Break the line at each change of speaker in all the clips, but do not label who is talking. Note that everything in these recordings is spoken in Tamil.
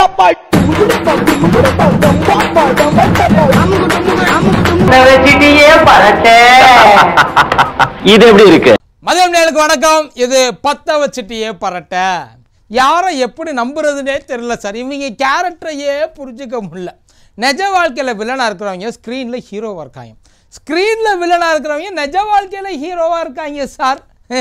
இது எப்படி இருக்கு
மதியம் நேருக்கு வணக்கம் இது பத்த வச்சுட்டியே பரட்ட யாரை எப்படி நம்புறதுனே தெரியல சார் இவங்க கேரக்டரையே புரிஞ்சுக்க முடியல நிஜ வாழ்க்கையில் வில்லனாக இருக்கிறவங்க ஸ்க்ரீனில் ஹீரோவாக இருக்காங்க ஸ்க்ரீனில் வில்லனாக இருக்கிறவங்க நிஜ வாழ்க்கையில் ஹீரோவாக இருக்காங்க சார்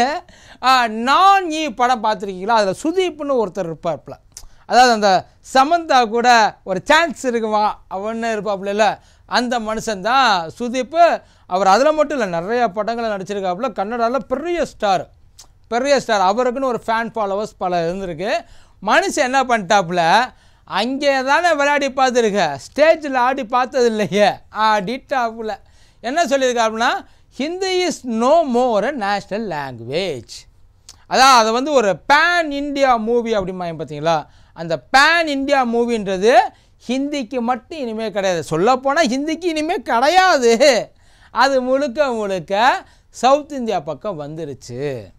ஆ, நான் ஈ படம் பார்த்துருக்கீங்களா அதில் சுதீப்னு ஒருத்தர் இருப்பார்ல அதாவது அந்த சமந்தா கூட ஒரு சான்ஸ் இருக்குமா அவன்னு இருப்பாப்புல அந்த மனுஷன்தான் சுதீப் அவர் அதில் மட்டும் இல்லை நிறைய படங்களை நடிச்சிருக்காப்புல கன்னடாவில் பெரிய ஸ்டார் பெரிய ஸ்டார் அவருக்குன்னு ஒரு ஃபேன் ஃபாலோவர்ஸ் பல இருந்திருக்கு மனுஷன் என்ன பண்ணிட்டாப்புல அங்கே தானே விளையாடி பார்த்துருக்க ஸ்டேஜில் ஆடி பார்த்தது இல்லையே ஆடிட்டாப்புல என்ன சொல்லியிருக்காப்புனா Hindi is no more a national language அதான் அதை வந்து ஒரு பேன் இந்தியா மூவி அப்படிம்பாங்க பார்த்தீங்களா அந்த பேன் இந்தியா மூவின்றது ஹிந்திக்கு மட்டும் இனிமேல் கிடையாது சொல்லப்போனால் ஹிந்திக்கு இனிமேல் கிடையாது அது முழுக்க முழுக்க சவுத் இந்தியா பக்கம் வந்துருச்சு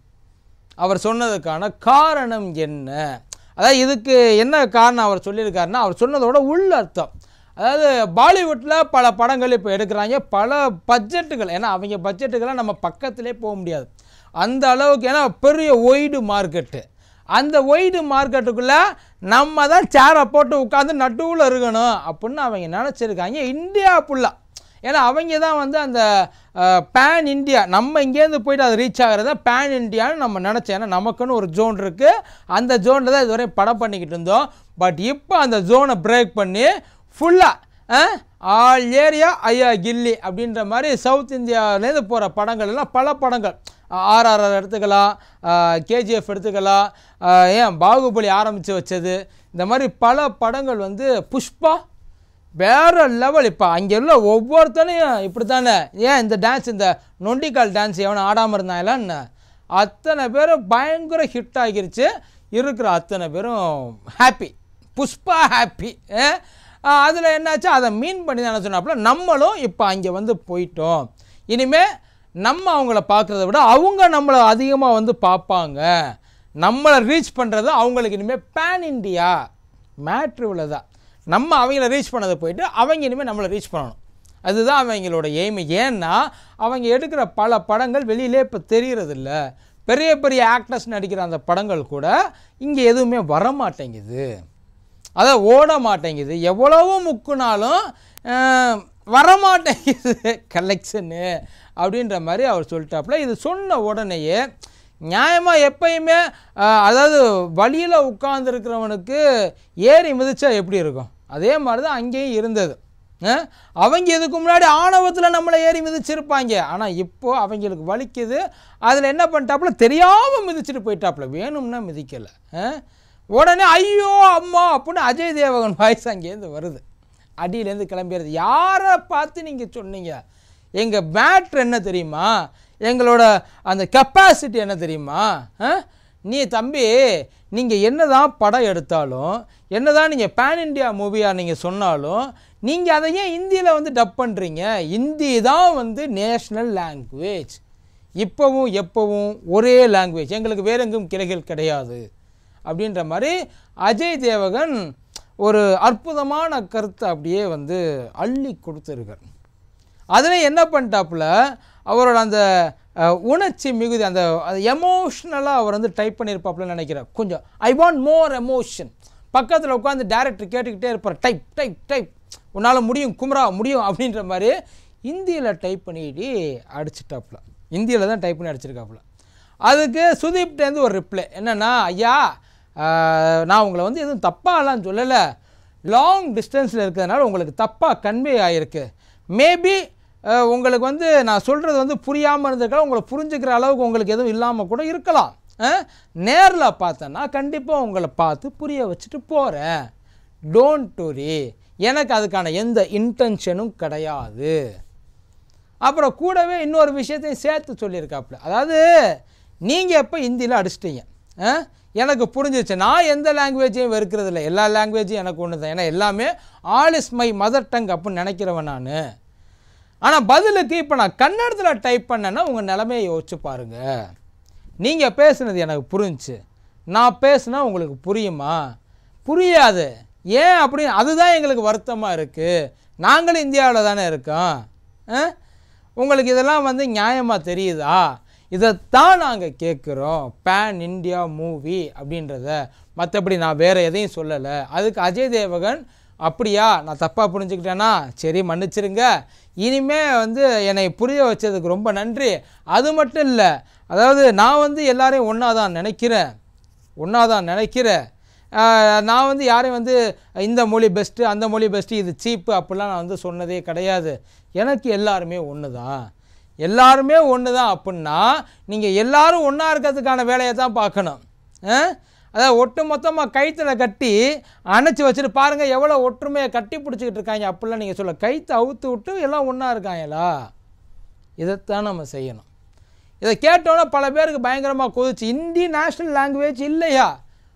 அவர் சொன்னதுக்கான காரணம் என்ன அதாவது இதுக்கு என்ன காரணம் அவர் சொல்லியிருக்காருன்னா அவர் சொன்னதோட உள் அர்த்தம் அதாவது பாலிவுட்டில் பல படங்கள் இப்போ எடுக்கிறாங்க பல பட்ஜெட்டுகள் ஏன்னா அவங்க பட்ஜெட்டுக்கெல்லாம் நம்ம பக்கத்திலே போக முடியாது அந்த அளவுக்கு ஏன்னா பெரிய ஒய்டு மார்க்கெட்டு அந்த ஒய்டு மார்க்கெட்டுக்குள்ளே நம்ம தான் சேரை போட்டு உட்காந்து நடுவில் இருக்கணும் அப்படின்னு அவங்க நினச்சிருக்காங்க இந்தியா ஃபுல்லாக ஏன்னா அவங்க தான் வந்து அந்த பேன் இந்தியா நம்ம இங்கேருந்து போயிட்டு அது ரீச் ஆகிறத பேன் இந்தியான்னு நம்ம நினச்சோம் ஏன்னா நமக்குன்னு ஒரு ஜோன் இருக்குது அந்த ஜோனில் தான் இதுவரை படம் பண்ணிக்கிட்டு இருந்தோம் பட் இப்போ அந்த ஜோனை பிரேக் பண்ணி ஃபுல்லாக ஆல் ஏரியா ஐயா கில்லி அப்படின்ற மாதிரி சவுத் இந்தியாவிலேருந்து போகிற படங்கள் எல்லாம் பல படங்கள் ஆர்ஆர்ஆர் எடுத்துக்கலாம் கேஜிஎஃப் எடுத்துக்கலாம் ஆஹ் ஏன் பாகுபலி ஆரம்பித்து வச்சது இந்த மாதிரி பல படங்கள் வந்து புஷ்பா வேற லெவல் இப்போ அங்கே உள்ள ஒவ்வொருத்தனையும் இப்படி தானே ஏன் இந்த டான்ஸ் இந்த நொண்டிக்கால் டான்ஸ் எவனை ஆடாமல் இருந்தாங்களா என்ன அத்தனை பேரும் பயங்கர ஹிட் ஆகிருச்சு இருக்கிற அத்தனை பேரும் ஹாப்பி புஷ்பா ஹாப்பி அதில் என்னாச்சு அதை மீன் பண்ணி தான் சொன்னாப்புல நம்மளும் இப்போ அங்கே வந்து போயிட்டோம் இனிமே நம்ம அவங்கள பார்க்குறத விட அவங்க நம்மளை அதிகமாக வந்து பார்ப்பாங்க நம்மளை ரீச் பண்ணுறது அவங்களுக்கு இனிமேல் பேன் இண்டியா மேட்ரு தான் நம்ம அவங்கள ரீச் பண்ணதை போயிட்டு அவங்க இனிமேல் நம்மளை ரீச் பண்ணணும் அதுதான் அவங்களோட எய்ம் ஏன்னா அவங்க எடுக்கிற பல படங்கள் வெளியிலே இப்போ தெரியறதில்ல பெரிய பெரிய ஆக்டர்ஸ் நடிக்கிற அந்த படங்கள் கூட இங்கே எதுவுமே வர மாட்டேங்குது அதை ஓட மாட்டேங்குது எவ்வளவோ முக்குனாலும் அஹ், வரமாட்டேங்குது கலெக்ஷனு அப்படின்ற மாதிரி அவர் சொல்லிட்டாப்புல இது சொன்ன உடனேயே நியாயமாக எப்பயுமே அஹ், அதாவது வழியில் உட்கார்ந்துருக்கிறவனுக்கு ஏறி மிதிச்சா எப்படி இருக்கும் அதே மாதிரி தான் அங்கேயும் இருந்தது அஹ், அவங்க இதுக்கு முன்னாடி ஆணவத்தில் நம்மளை ஏறி மிதிச்சிருப்பாங்க ஆனால் இப்போது அவங்களுக்கு வலிக்குது அதில் என்ன பண்ணிட்டாப்புல தெரியாமல் மிதிச்சிட்டு போயிட்டாப்புல வேணும்னா மிதிக்கலை அஹ். உடனே ஐயோ அம்மா அப்படின்னு அஜய் தேவகன் வாய்ஸ் அங்கேருந்து வருது அடியிலேருந்து கிளம்பிடுறது யாரை பார்த்து நீங்கள் சொன்னீங்க எங்கள் மேட்ரு என்ன தெரியுமா எங்களோட அந்த கெப்பாசிட்டி என்ன தெரியுமா ஆ? நீ தம்பி நீங்கள் என்னதான் படம் எடுத்தாலும் என்னதான் நீங்கள் பேன் இண்டியா மூவியாக நீங்கள் சொன்னாலும் நீங்கள் அதை ஏன் இந்தியில் வந்து டப் பண்ணுறீங்க இந்தி தான் வந்து நேஷ்னல் லாங்குவேஜ் இப்போவும் எப்போவும் ஒரே லாங்குவேஜ் எங்களுக்கு வேற எங்கும் கிளைகள் கிடையாது அப்படின்ற மாதிரி அஜய் தேவகன் ஒரு அற்புதமான கருத்தை அப்படியே வந்து அள்ளி கொடுத்துருக்கார் அதில் என்ன பண்ணிட்டாப்புல அவரோட அந்த அஹ், உணர்ச்சி மிகுதி அந்த எமோஷ்னலாக அவர் வந்து டைப் பண்ணியிருப்பாப்புலன்னு நினைக்கிறேன் கொஞ்சம் ஐ வாண்ட் மோர் எமோஷன் பக்கத்தில் உட்காந்து டேரக்டர் கேட்டுக்கிட்டே இருப்பார் டைப் டைப் டைப் உன்னால் முடியும் குமரா முடியும் அப்படின்ற மாதிரி இந்தியில் டைப் பண்ணிட்டு அடிச்சிட்டாப்புல இந்தியில் தான் டைப் பண்ணி அடிச்சிருக்காப்புல அதுக்கு சுதீப்டேருந்து ஒரு ரிப்ளை என்னென்னா ஐயா ஆஹ், நான் உங்களை வந்து எதுவும் தப்பாலாம் சொல்லலை லாங் டிஸ்டன்ஸில் இருக்கிறதுனால உங்களுக்கு தப்பாக கன்வே ஆகிருக்கு மேபி உங்களுக்கு வந்து நான் சொல்கிறது வந்து புரியாமல் இருந்திருக்கலாம் உங்களை புரிஞ்சுக்கிற அளவுக்கு உங்களுக்கு எதுவும் இல்லாமல் கூட இருக்கலாம் நேரில் பார்த்தேன்னா கண்டிப்பாக உங்களை பார்த்து புரிய வச்சுட்டு போகிறேன் டோன்ட் worry எனக்கு அதுக்கான எந்த இன்டென்ஷனும் கிடையாது அப்புறம் கூடவே இன்னொரு விஷயத்தையும் சேர்த்து சொல்லியிருக்காப்புல அதாவது நீங்கள் எப்போ ஹிந்தியில் அடிச்சிட்டீங்க ஆ? எனக்கு புரிஞ்சிச்சு நான் எந்த லாங்குவேஜையும் வெறுக்கிறது இல்லை எல்லா லாங்குவேஜும் எனக்கு ஒன்று தான் ஏன்னா எல்லாமே all is my mother tongue அப்படின்னு நினைக்கிறவன் நான் ஆனால் பதிலுக்கு இப்போ நான் கன்னடத்தில் டைப் பண்ணேன்னா உங்கள் நிலமையை யோசிச்சு பாருங்கள் நீங்கள் பேசுனது எனக்கு புரிஞ்சுச்சு நான் பேசுனா உங்களுக்கு புரியுமா புரியாது ஏன் அப்படி அதுதான் எங்களுக்கு வருத்தமாக இருக்குது நாங்களும் இந்தியாவில் தானே இருக்கோம் ஆ? உங்களுக்கு இதெல்லாம் வந்து நியாயமாக தெரியுதா இதைத்தான் நாங்கள் கேட்குறோம் பேன் இந்தியா மூவி அப்படின்றத மற்றபடி நான் வேறு எதையும் சொல்லலை அதுக்கு அஜய் தேவகன் அப்படியா நான் தப்பாக புரிஞ்சுக்கிட்டேனா சரி மன்னிச்சிருங்க இனிமே வந்து என்னை புரிய வச்சதுக்கு ரொம்ப நன்றி அது மட்டும் இல்லை அதாவது நான் வந்து எல்லாரையும் ஒன்றா தான் நினைக்கிறேன் ஒன்றா தான் நினைக்கிறேன் ஆஹ் நான் வந்து யாரையும் வந்து இந்த மொழி பெஸ்ட்டு அந்த மொழி பெஸ்ட்டு இது சீப்பு அப்படிலாம் நான் வந்து சொன்னதே கிடையாது எனக்கு எல்லாருமே ஒன்று தான் எல்லாருமே ஒன்று தான் அப்படின்னா நீங்கள் எல்லாரும் ஒன்றா இருக்கிறதுக்கான வேலையை தான் பார்க்கணும் ஆ? அதாவது ஒட்டு மொத்தமாக கைத்தில் கட்டி அணைச்சி வச்சுட்டு பாருங்கள் எவ்வளோ ஒற்றுமையை கட்டி பிடிச்சிக்கிட்டு இருக்காங்க அப்படிலாம் நீங்கள் சொல்ல கைத்தை அவுத்து விட்டு எல்லாம் ஒன்றா இருக்காங்களா இதைத்தான் நம்ம செய்யணும் இதை கேட்டோன்னே பல பேருக்கு பயங்கரமாக கொதிச்சு இந்தி நேஷ்னல் லாங்குவேஜ் இல்லையா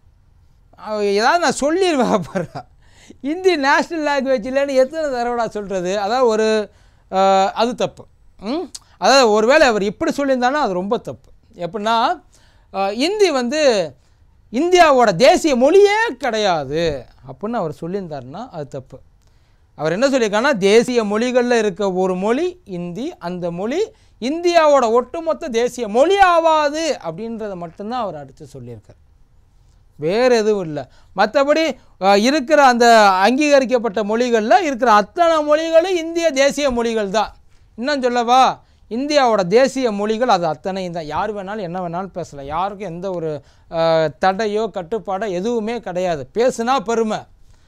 அவ ஏதாவது நான் சொல்லிடுவேன் பாரு இந்தி நேஷ்னல் லாங்குவேஜ் இல்லைன்னு எத்தனை தடவைடா சொல்கிறது அதாவது ஒரு அஹ், அது தப்பு ம்? அதாவது ஒருவேளை அவர் இப்படி சொல்லியிருந்தானா அது ரொம்ப தப்பு எப்படின்னா அஹ், இந்தி வந்து இந்தியாவோட தேசிய மொழியே கிடையாது அப்படின்னு அவர் சொல்லியிருந்தாருன்னா அது தப்பு அவர் என்ன சொல்லியிருக்காருன்னா தேசிய மொழிகளில் இருக்க ஒரு மொழி இந்தி அந்த மொழி இந்தியாவோட ஒட்டுமொத்த தேசிய மொழி ஆவாது அப்படின்றத மட்டும்தான் அவர் அடுத்து சொல்லியிருக்கார் வேறு எதுவும் இல்லை மற்றபடி அஹ், இருக்கிற அந்த அங்கீகரிக்கப்பட்ட மொழிகளில் இருக்கிற அத்தனை மொழிகளும் இந்திய தேசிய மொழிகள் தான் இன்னும் சொல்லவா இந்தியாவோட தேசிய மொழிகள் அது அத்தனையும் தான் யார் வேணாலும் என்ன வேணாலும் பேசலாம் யாருக்கும் எந்த ஒரு அஹ், தடையோ கட்டுப்பாடோ எதுவுமே கிடையாது பேசுனா பெருமை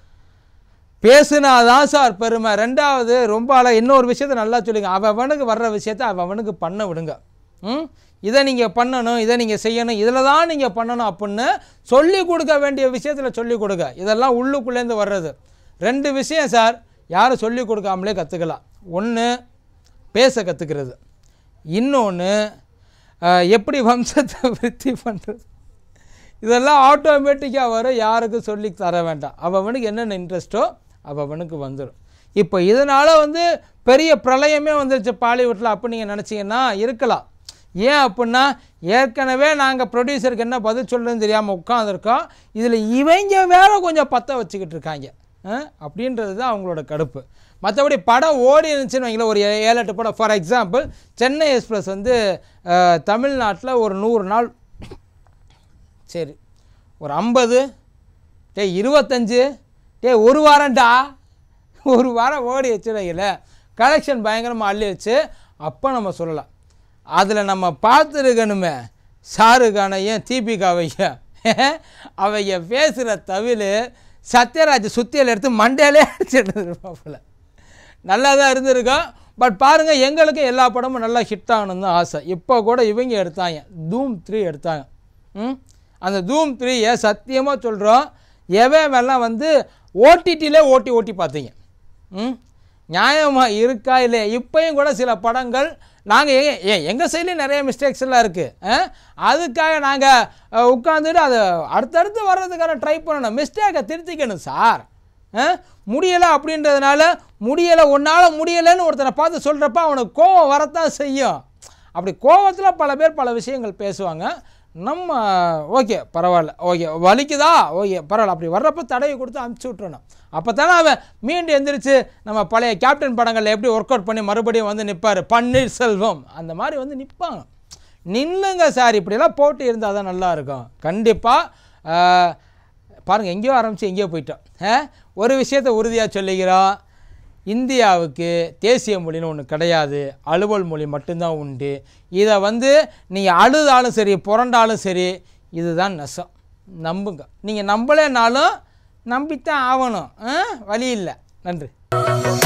பேசுனாதான் சார் பெருமை ரெண்டாவது ரொம்ப அழ இன்னொரு விஷயத்த நல்லா சொல்லுங்க அவனுக்கு வர்ற விஷயத்த அவனுக்கு பண்ண விடுங்க ம் இதை நீங்கள் பண்ணணும் இதை நீங்கள் செய்யணும் இதில் தான் நீங்கள் பண்ணணும் அப்படின்னு சொல்லி கொடுக்க வேண்டிய விஷயத்தில் சொல்லி கொடுங்க இதெல்லாம் உள்ளுக்குள்ளேருந்து வர்றது ரெண்டு விஷயம் சார் யாரும் சொல்லி கொடுக்காமலே கற்றுக்கலாம் ஒன்று பேச கற்றுக்கிறது இன்னொன்று எப்படி வம்சத்தை விருத்தி பண்ணுறது இதெல்லாம் ஆட்டோமேட்டிக்காக வரும் யாருக்கும் சொல்லி தர வேண்டாம் அவனுக்கு என்னென்ன இன்ட்ரெஸ்ட்டோ அவனுக்கு வந்துடும் இப்போ இதனால் வந்து பெரிய பிரளயமே வந்துருச்சு பாலிவுட்டில் அப்படி நீங்கள் நினச்சிங்கன்னா இருக்கலாம் ஏன் அப்படின்னா ஏற்கனவே நாங்கள் ப்ரொடியூசருக்கு என்ன பதில் சொல்கிறதுன்னு தெரியாமல் உட்காந்துருக்கோம் இதில் இவங்க வேற கொஞ்சம் பற்ற வச்சுக்கிட்டு இருக்காங்க ஆ? அப்படின்றது தான் அவங்களோட கடுப்பு மற்றபடி படம் ஓடி இருந்துச்சுன்னு வைங்களேன் ஒரு ஏ- ஏழு எட்டு படம் ஃபார் எக்ஸாம்பிள் சென்னை எக்ஸ்பிரஸ் வந்து தமிழ்நாட்டில் ஒரு நூறு நாள் சரி ஒரு ஐம்பது டே இருபத்தஞ்சு டே ஒரு வாரம்டா ஒரு வாரம் ஓடி வச்சுருக்கல கலெக்ஷன் பயங்கரமாக அள்ளிடுச்சு அப்போ நம்ம சொல்லலாம் அதில் நம்ம பார்த்துருக்கணுமே ஷாருக்கானையும் தீபிகாவையும் அவங்க பேசுகிற தவிழ் சத்யராஜ் சுத்தியல் எடுத்து மண்டையிலே அடிச்சுட்டு இருப்பாப்புல நல்லா தான் இருந்திருக்கும் பட் பாருங்கள் எங்களுக்கு எல்லா படமும் நல்லா ஹிட் ஆகணும்னு தான் ஆசை இப்போ கூட இவங்க எடுத்தாங்க தூம் த்ரீ எடுத்தாங்க ம் அந்த தூம் த்ரீயை சத்தியமாக சொல்கிறோம் எவன் எல்லாம் வந்து ஓடிடியிலே ஓட்டி ஓட்டி பார்த்தீங்க ம் நியாயமாக இருக்கா இல்லையா இப்பயும் கூட சில படங்கள் நாங்கள் எங்க ஏ எங்கள் சைட்லேயும் நிறைய மிஸ்டேக்ஸ் எல்லாம் இருக்குது அதுக்காக நாங்கள் உட்காந்துட்டு அதை அடுத்தடுத்து வர்றதுக்கான ட்ரை பண்ணணும் மிஸ்டேக்கை திருத்திக்கணும் சார் முடியலை அப்படின்றதுனால முடியலை உன்னால் முடியலைன்னு ஒருத்தனை பார்த்து சொல்கிறப்ப அவனுக்கு கோவம் வரத்தான் செய்யும் அப்படி கோவத்தில் பல பேர் பல விஷயங்கள் பேசுவாங்க நம்ம ஓகே பரவாயில்ல ஓகே வலிக்குதா ஓகே பரவாயில்ல அப்படி வர்றப்ப தடவி கொடுத்து அனுப்பிச்சி விட்றணும் அப்போ தானே அவன் மீண்டும் எந்திரிச்சு நம்ம பழைய கேப்டன் படங்களில் எப்படி ஒர்க் அவுட் பண்ணி மறுபடியும் வந்து நிற்பார் பன்னீர்செல்வம் அந்த மாதிரி வந்து நிற்பாங்க நில்லுங்க சார் இப்படியெல்லாம் போட்டு இருந்தால் தான் நல்லா இருக்கும் கண்டிப்பாக பாருங்கள் எங்கேயோ ஆரம்பித்து எங்கேயோ போயிட்டோம் ஆ? ஒரு விஷயத்தை உறுதியாக சொல்லிக்கிறோம் இந்தியாவுக்கு தேசிய மொழின்னு ஒன்று கிடையாது அலுவல் மொழி மட்டும்தான் உண்டு இதை வந்து நீங்கள் அழுதாலும் சரி புரண்டாலும் சரி இதுதான் நெசம் நம்புங்க நீங்கள் நம்பலைனாலும் நம்பித்தான் ஆகணும் ஆ? வழி இல்லை நன்றி